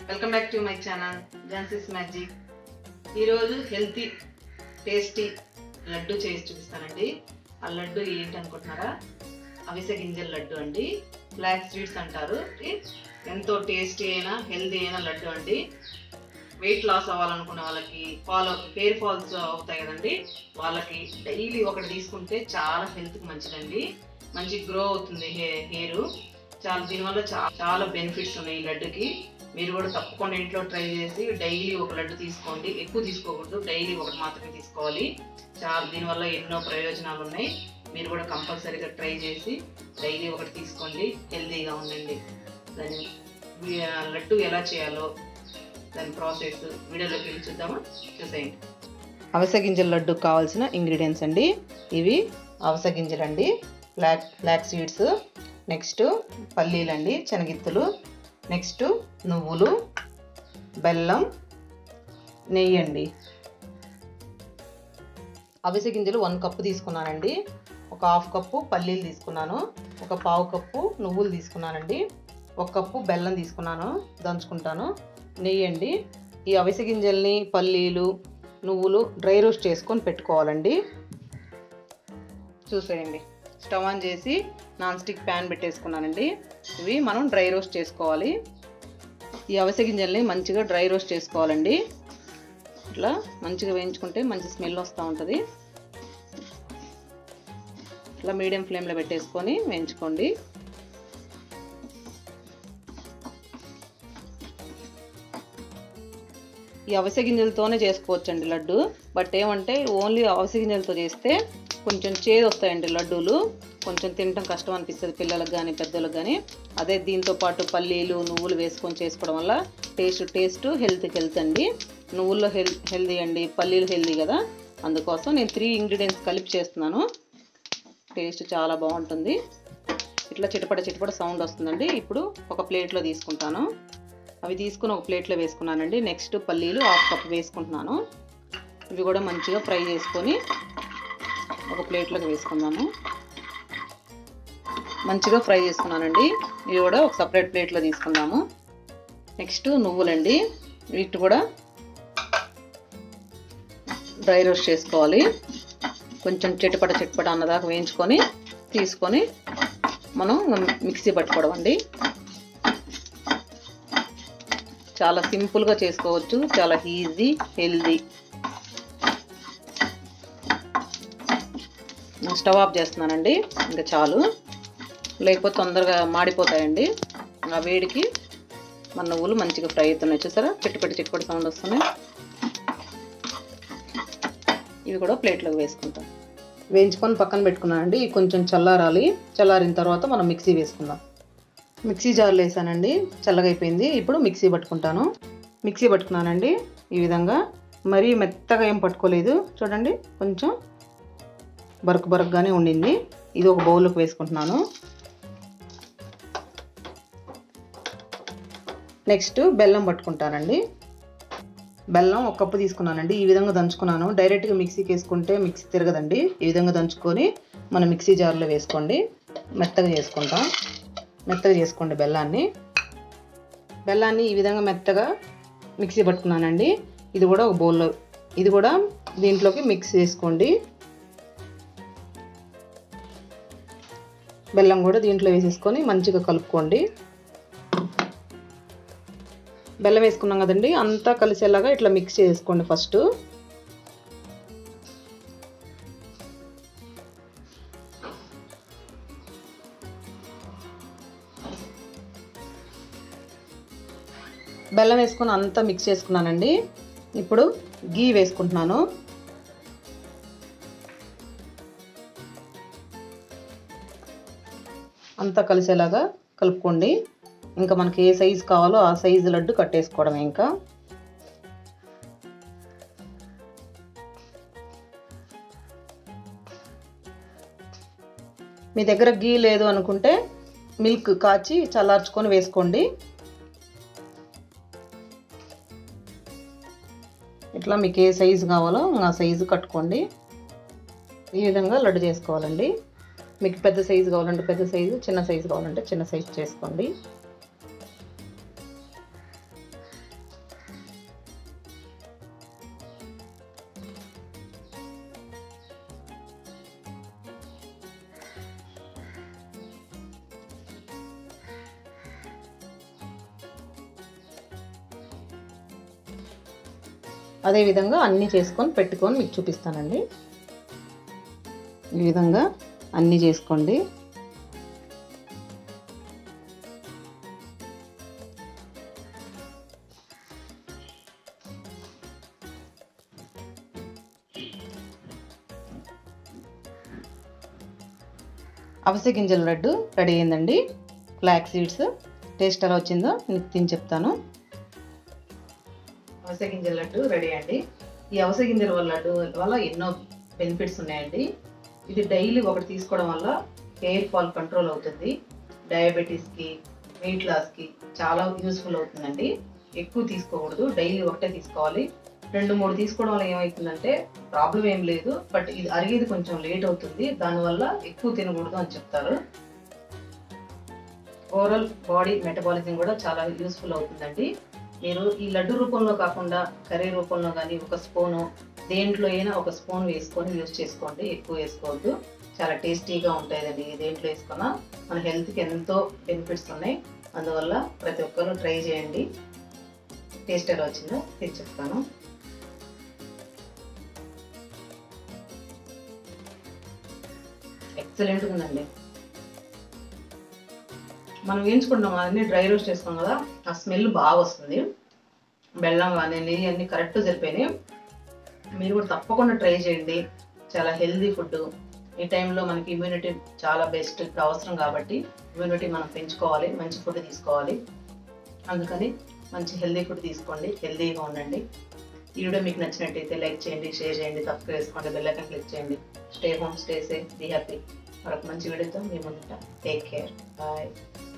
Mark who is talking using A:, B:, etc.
A: welcome back to my channel Jhansi's magic ఈరోజు healthy tasty laddu చేసి చూపిస్తానండి ఆ లడ్డు ఏంటి అనుకుంటున్నారా అవిసె గింజల లడ్డు అండి బ్లాక్ స్వీట్స్ అంటారు ఇది ఎంతో టేస్టీ అయినా హెల్తీ అయిన లడ్డు అండి వెయిట్ లాస్ అవ్వాలనుకున్న వాళ్ళకి ఫాలో హెయిర్ ఫాల్స్ అవుతాయి కదండి వాళ్ళకి డైలీ ఒకటి తీసుకుంటే చాలా హెల్త్కి మంచిదండి మంచి గ్రో అవుతుంది హెయిర్ చాలా దీనివల్ల చా- చాలా బెనిఫిట్స్ ఉన్నాయి ఈ లడ్డుకి మీరు కూడా తప్పకుండా ఇంట్లో ట్రై చేసి డైలీ ఒక లడ్డు తీసుకోండి ఎక్కువ తీసుకోకూడదు డైలీ ఒకటి మాత్రమే తీసుకోవాలి చాలా దీనివల్ల ఎన్నో ప్రయోజనాలు ఉన్నాయి మీరు కూడా కంపల్సరీగా ట్రై చేసి డైలీ ఒకటి తీసుకోండి హెల్తీగా ఉండండి దాని వి- ఆ లడ్డు ఎలా చేయాలో దాని ప్రాసెస్ వీడియోలోకి వెళ్ళి చూద్దామా చూసేయండి అవిసె గింజల లడ్డుకు కావాల్సిన ఇంగ్రీడియంట్స్ అండి ఇవి అవిసె గింజలు అండి బ్లాక్ బ్లాక్ సీడ్స్ నెక్స్ట్ పల్లీలండి శనగిత్తులు నెక్స్ట్ నువ్వులు బెల్లం నెయ్యి అండి అవిసె గింజలు వన్ కప్పు తీసుకున్నానండి ఒక హాఫ్ కప్పు పల్లీలు తీసుకున్నాను ఒక పావు కప్పు నువ్వులు తీసుకున్నానండి ఒక కప్పు బెల్లం తీసుకున్నాను దంచుకుంటాను నెయ్యి అండి ఈ అవిసె గింజల్ని పల్లీలు నువ్వులు డ్రై రోస్ట్ చేసుకొని పెట్టుకోవాలండి చూసేయండి స్టవ్ ఆన్ చేసి నాన్ స్టిక్ ప్యాన్ పెట్టేసుకున్నానండి ఇవి మనం డ్రై రోస్ట్ చేసుకోవాలి ఈ అవిసె గింజల్ని మంచిగా డ్రై రోస్ట్ చేసుకోవాలండి ఇట్లా మంచిగా వేయించుకుంటే మంచి స్మెల్ వస్తూ ఉంటుంది ఇట్లా మీడియం ఫ్లేమ్లో పెట్టేసుకొని వేయించుకోండి ఈ అవిసె గింజలతోనే చేసుకోవచ్చండి లడ్డు బట్ ఏమంటే ఓన్లీ అవిసె గింజలతో చేస్తే కొంచెం చేదు వస్తాయండి లడ్డూలు కొంచెం తినటం కష్టం అనిపిస్తుంది పిల్లలకు కానీ పెద్దలకు కానీ అదే దీంతో పాటు పల్లీలు నువ్వులు వేసుకొని చేసుకోవడం వల్ల టేస్ట్ టేస్ట్ హెల్త్కి హెల్త్ అండి నువ్వుల్లో హెల్ హెల్దీ అండి పల్లీలు హెల్దీ కదా అందుకోసం నేను త్రీ ఇంగ్రీడియంట్స్ కలిపి చేస్తున్నాను టేస్ట్ చాలా బాగుంటుంది ఇట్లా చిటపట చిటపట సౌండ్ వస్తుందండి ఇప్పుడు ఒక ప్లేట్లో తీసుకుంటాను అవి తీసుకుని ఒక ప్లేట్లో వేసుకున్నానండి నెక్స్ట్ పల్లీలు హాఫ్ కప్ వేసుకుంటున్నాను ఇవి కూడా మంచిగా ఫ్రై చేసుకొని ఒక ప్లేట్లోకి వేసుకుందాము మంచిగా ఫ్రై చేసుకున్నానండి ఇవి కూడా ఒక సపరేట్ ప్లేట్లో తీసుకుందాము నెక్స్ట్ నువ్వులండి వీటి కూడా డ్రై రోస్ట్ చేసుకోవాలి కొంచెం చిటపట చిటపట అన్నదాకా వేయించుకొని తీసుకొని మనం మిక్సీ పట్టుకోవడం అండి చాలా సింపుల్గా చేసుకోవచ్చు చాలా ఈజీ హెల్దీ స్టవ్ ఆఫ్ చేస్తున్నానండి ఇంకా చాలు లేకపోతే తొందరగా మాడిపోతాయండి ఆ వేడికి మన నువ్వులు మంచిగా ఫ్రై అవుతున్నాయి చూసారా చిట్టుపట్టి చిట్టుపట్టి సౌండ్ వస్తున్నాయి ఇవి కూడా ప్లేట్లోకి వేసుకుంటాం వేయించుకొని పక్కన పెట్టుకున్నానండి ఇవి కొంచెం చల్లారాలి చల్లారిన తర్వాత మనం మిక్సీ వేసుకుందాం మిక్సీ జార్లో వేసానండి చల్లగా అయిపోయింది ఇప్పుడు మిక్సీ పట్టుకుంటాను మిక్సీ పట్టుకున్నానండి ఈ విధంగా మరీ మెత్తగా ఏం పట్టుకోలేదు చూడండి కొంచెం బరక్ బరక్గానే ఉండింది ఇది ఒక బౌల్లోకి వేసుకుంటున్నాను నెక్స్ట్ బెల్లం పట్టుకుంటానండి బెల్లం ఒక కప్పు తీసుకున్నానండి ఈ విధంగా దంచుకున్నాను డైరెక్ట్గా మిక్సీకి వేసుకుంటే మిక్సీ తిరగదండి ఈ విధంగా దంచుకొని మన మిక్సీ జార్లో వేసుకోండి మెత్తగా చేసుకుంటాం మెత్తగా చేసుకోండి బెల్లాన్ని బెల్లాన్ని ఈ విధంగా మెత్తగా మిక్సీ పట్టుకున్నానండి ఇది కూడా ఒక బౌల్లో ఇది కూడా దీంట్లోకి మిక్స్ చేసుకోండి బెల్లం కూడా దీంట్లో వేసేసుకొని మంచిగా కలుపుకోండి బెల్లం వేసుకున్నాం కదండి అంతా కలిసేలాగా ఇట్లా మిక్స్ చేసుకోండి ఫస్ట్ బెల్లం వేసుకొని అంతా మిక్స్ చేసుకున్నానండి ఇప్పుడు గీ వేసుకుంటున్నాను అంతా కలిసేలాగా కలుపుకోండి ఇంకా మనకి ఏ సైజు కావాలో ఆ సైజు లడ్డు కట్టేసుకోవడమే ఇంకా మీ దగ్గర గీ లేదు అనుకుంటే మిల్క్ కాచి చల్లార్చుకొని వేసుకోండి ఇట్లా మీకు ఏ సైజు కావాలో ఆ సైజు కట్టుకోండి ఈ విధంగా లడ్డు చేసుకోవాలండి మీకు పెద్ద సైజు కావాలంటే పెద్ద సైజు చిన్న సైజు కావాలంటే చిన్న సైజు చేసుకోండి అదే విధంగా అన్నీ చేసుకొని పెట్టుకొని మీకు చూపిస్తానండి ఈ విధంగా అన్నీ చేసుకోండి అవిసె గింజల లడ్డు రెడీ అయిందండి ఫ్లాక్ సీడ్స్ టేస్ట్ ఎలా వచ్చిందో మీకు తిని చెప్తాను అవిసె గింజల లడ్డు రెడీ అండి ఈ అవిసె గింజల వల్ల లడ్డు వల్ల ఎన్నో బెనిఫిట్స్ ఉన్నాయండి ఇది డైలీ ఒకటి తీసుకోవడం వల్ల హెయిర్ ఫాల్ కంట్రోల్ అవుతుంది డయాబెటీస్కి వెయిట్ లాస్కి చాలా యూస్ఫుల్ అవుతుందండి ఎక్కువ తీసుకోకూడదు డైలీ ఒకటే తీసుకోవాలి రెండు మూడు తీసుకోవడం వల్ల ఏమవుతుందంటే ప్రాబ్లం ఏం లేదు బట్ ఇది అరిగేది కొంచెం లేట్ అవుతుంది దానివల్ల ఎక్కువ తినకూడదు అని చెప్తారు ఓవరాల్ బాడీ మెటబాలిజం కూడా చాలా యూస్ఫుల్ అవుతుందండి మీరు ఈ లడ్డు రూపంలో కాకుండా కర్రీ రూపంలో కానీ ఒక స్పూను దేంట్లో అయినా ఒక స్పూన్ వేసుకొని యూస్ చేసుకోండి ఎక్కువ వేసుకోవద్దు చాలా టేస్టీగా ఉంటాయండి దేంట్లో వేసుకున్నా మన హెల్త్కి ఎంతో బెనిఫిట్స్ ఉన్నాయి అందువల్ల ప్రతి ఒక్కరు ట్రై చేయండి టేస్ట్ ఎలా వచ్చిందో ఇది చెప్తాను ఎక్సలెంట్ ఉందండి మనం వేయించుకుంటాం అన్ని డ్రై రోస్ట్ చేస్తాం కదా ఆ స్మెల్ బాగా వస్తుంది బెల్లం కానీ నెయ్యి అన్ని కరెక్ట్ సరిపోయినాయి మీరు కూడా తప్పకుండా ట్రై చేయండి చాలా హెల్దీ ఫుడ్ ఈ టైంలో మనకి ఇమ్యూనిటీ చాలా బెస్ట్ అవసరం కాబట్టి ఇమ్యూనిటీ మనం పెంచుకోవాలి మంచి ఫుడ్ తీసుకోవాలి అందుకని మంచి హెల్దీ ఫుడ్ తీసుకోండి హెల్దీగా ఉండండి ఈ వీడియో మీకు నచ్చినట్టయితే లైక్ చేయండి షేర్ చేయండి సబ్స్క్రైబ్ చేసుకోండి బెల్ ఐకాన్ క్లిక్ చేయండి stay home stay safe be happy మరొక మంచి వీడియోతో మీ ముందుట టేక్ కేర్ బాయ్